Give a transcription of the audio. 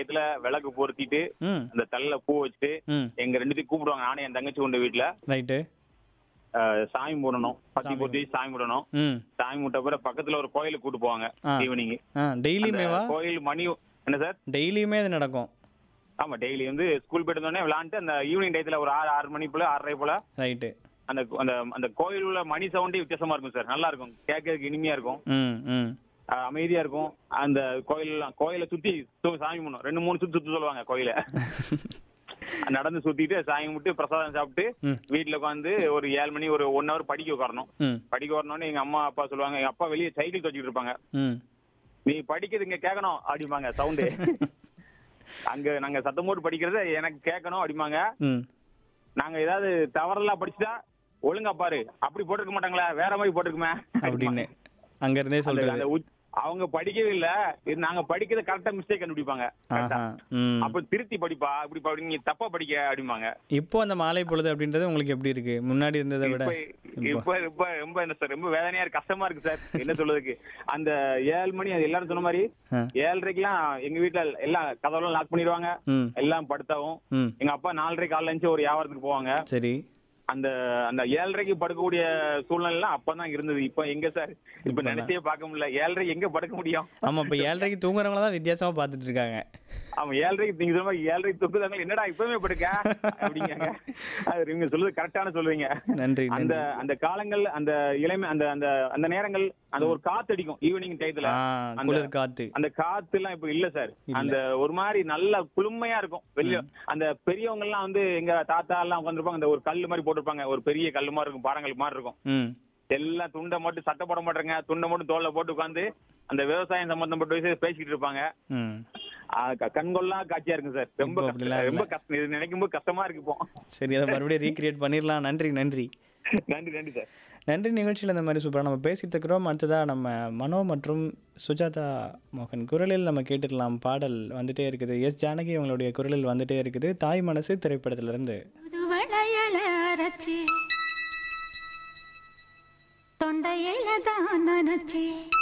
டயத்துல விளக்கு பொருத்திட்டு ம் அந்த தள்ள பூ வச்சுட்டு ம் எங்க ரெண்டுத்தையும் கூப்பிடுவாங்க நானும் என் தங்கச்சி கொண்டு வீட்டுல ரைட்டு அஹ், சாமி போடணும் பத்தி பொத்தி சாமி போடணும் ம் சாமி விட்ட பிறகு பக்கத்துல ஒரு கோயிலுக்கு கூட்டு போவாங்க ஆ. ஈவினிங் ஆ டெய்லியுமேவா கோயில் மணி என்ன சார் டெய்லியுமே இது நடக்கும் ஆமா டெய்லி வந்து ஸ்கூல் போயிட்டு வந்தோடனே விளாண்டுட்டு அந்த ஈவினிங் டயத்துல ஒரு ஆறு ஆறு மணி போல ஆறரை போல ரைட்டு அந்த அந்த அந்த கோயில் உள்ள மணி சவுண்டே வித்தியாசமா இருக்கும் சார் நல்லா இருக்கும் கேட்கறதுக்கு இனிமையா இருக்கும் ம் ம் அஹ், அமைதியா இருக்கும் அந்த கோயிலெல்லாம் கோயிலை சுத்தி சு- சாமி பண்ணும் ரெண்டு மூணு சுத்தி சுத்தி சொல்லுவாங்க கோயிலை நடந்து சுத்திட்டு சாமி கும்பிட்டு பிரசாதம் சாப்பிட்டு ம். வீட்டுல உட்காந்து ஒரு ஏழு மணி ஒரு ஒன் ஹவர் படிக்க உட்காரணும் ம் படிக்க வரணும்னு எங்க அம்மா அப்பா சொல்லுவாங்க எங்க அப்பா வெளியே சைக்கிள் வச்சுட்டு இருப்பாங்க ம் நீ படிக்கிறது இங்க கேட்கணும் அப்படிம்பாங்க சவுண்டு அங்க நாங்க சத்தம் போட்டு படிக்கிறத எனக்கு கேட்கணும் அப்படிம்பாங்க ம் நாங்க ஏதாவது தவறெல்லாம் படிச்சுட்டா ஒழுங்கா பாரு அப்படி போட்டிருக்க மாட்டாங்களா வேற மாதிரி போட்டிருக்குமே அப்படின்னு அங்க இருந்தே அந்த- சொல்றது அந்த உச்- அவங்க படிக்கவே இல்ல இது நாங்க படிக்கிறத கரெக்டா மிஸ்டேக் கண்டுபிடிப்பாங்க correct ஆ. ஆஹா ம் அப்ப திருத்தி படிப்பா இப்படி படி நீ தப்பா படிக்க அப்படிம்பாங்க இப்போ அந்த மாலை பொழுது அப்படின்றது உங்களுக்கு எப்படி இருக்கு முன்னாடி இருந்ததை விட இப்ப இப்ப இப்ப ரொம்ப என்ன சார் ரொம்ப வேதனையா இருக்கு கஷ்டமா இருக்கு சார் என்ன சொல்றதுக்கு அந்த ஏழு மணி அது எல்லாரும் சொன்ன மாதிரி ஆ. ஏழரைக்கெல்லாம் எங்க வீட்டுல எல்லாம் கதவெல்லாம் லாக் பண்ணிடுவாங்க ம் எல்லாம் படுத்தாவும் ம் எங்க அப்பா நாலரை காலைல இருந்துச்சு ஒரு வியாபாரத்துக்கு போவாங்க சரி அந்த அந்த ஏழரைக்கு படுக்கக்கூடிய சூழ்நிலை அப்பதான் இருந்தது இப்ப எங்க சார் இப்ப நினைச்சே பார்க்க முடியல ஏழரை எங்க படுக்க முடியும் ஆமா இப்ப ஏழரைக்கு தூங்குறவங்கள தான் வித்தியாசமா பார்த்துட்டு இருக்காங்க அவன் ஏழரைக்கு நீங்க சொல்ற மாதிரி ஏழரைக்கு தூக்குதாங்க என்னடா இப்பவே படுக்க அப்படிங்க அது நீங்க சொல்றது கரெக்டான சொல்றீங்க நன்றி அந்த நன்றி அந்த காலங்கள் அந்த இளமை அந்த அந்த அந்த நேரங்கள் அந்த ஒரு காத்து அடிக்கும் ஈவினிங் டயத்துல ஆ அந்த- குளிர் காத்து அந்த காத்து எல்லாம் இப்ப இல்ல சார் இல்ல. அந்த ஒரு மாதிரி நல்ல குளுமையா இருக்கும் வெளிய அந்த பெரியவங்க எல்லாம் வந்து எங்க தாத்தா எல்லாம் உட்காந்துருப்பாங்க அந்த ஒரு கல்லு மாதிரி போட்டிருப்பாங்க ஒரு பெரிய கல்லு மாதிரி இருக்கும் பாறங்கள் மாதிரி இருக்கும் ம் எல்லாம் துண்டை மட்டும் சட்டை போட மாட்டாங்க துண்டை மட்டும் தோல்ல போட்டு உட்காந்து அந்த விவசாயம் சம்பந்தப்பட்ட விஷயம் பேசிக்கிட்டு இருப்பாங்க ம் ஆ, க- கண்கொள்ளா காட்சியா இருக்கு சார் ரொம்ப இப்போ கஷ்டம் அப்படிலாம் ரொம்ப கஷ்டம் இது நினைக்கும் போது கஷ்டமா இருக்கு இப்போ சரி அதை மறுபடியும் ரீக்ரியேட் பண்ணிடலாம் நன்றி நன்றி நன்றி நன்றி சார் நன்றி நிகழ்ச்சியில் இந்த மாதிரி சூப்பராக நம்ம பேசிட்டு இருக்கிறோம் அடுத்ததாக நம்ம மனோ மற்றும் சுஜாதா மோகன் குரலில் நம்ம கேட்டுக்கலாம் பாடல் வந்துட்டே இருக்குது எஸ் ஜானகி அவங்களுடைய குரலில் வந்துட்டே இருக்குது தாய் மனசு திரைப்படத்திலிருந்து புது வளையல அரைச்சி தொண்டையில தான் நினைச்சி